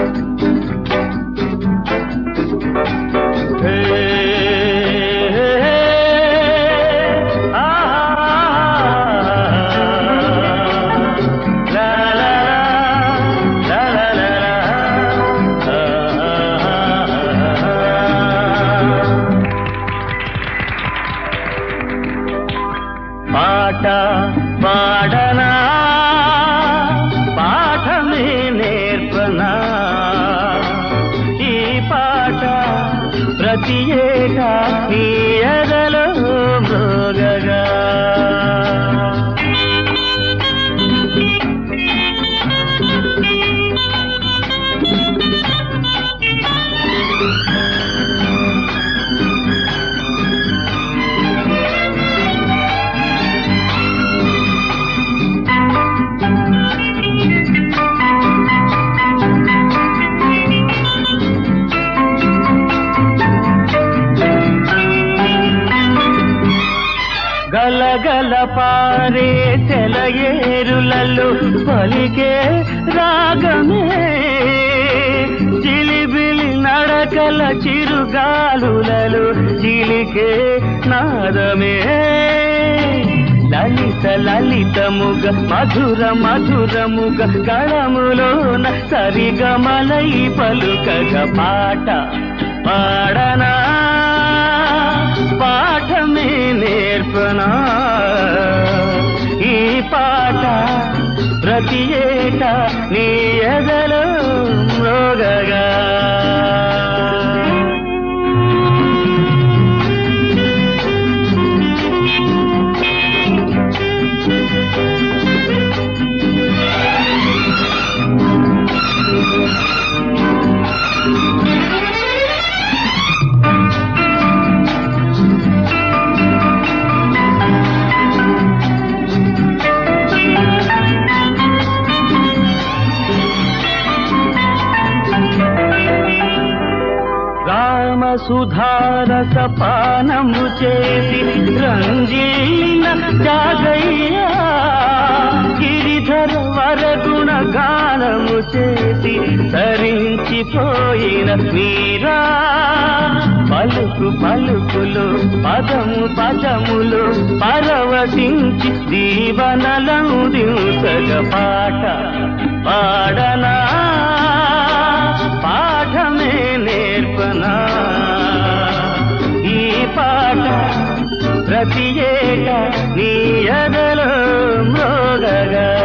పాట పాడనా పాఠమే నేర్పనా ఈ పాట ప్రతి ఏటా ఈ ఎదలో మృగగా గలగల పారే తెలయేరులలో పలికే రాగమే జిలిబిలి నడకల చిరుగాలులలో చిలికే నాదమే లలిత లలితముగ మధుర మధురముగ కళములోన సరిగమలై పలుకగ పాట పాడనా పాఠమే నేర్పనా ఈ పాట ప్రతి ఏటా నీ ఎదలో మృగగా రామ సుధారస పానము చేసి రంజీన జాగయ్యా గిరిధర వరగుణ గానము చేసి తరించిపోయిన మీరా పలుకు పలుకులు పదము పదములు పరవశించి దీవనలను దింసగ పాట పాడనా పాఠమే నేర్పనా ఈ పాట ప్రతి ఏటా నీ ఎదలో మృగగా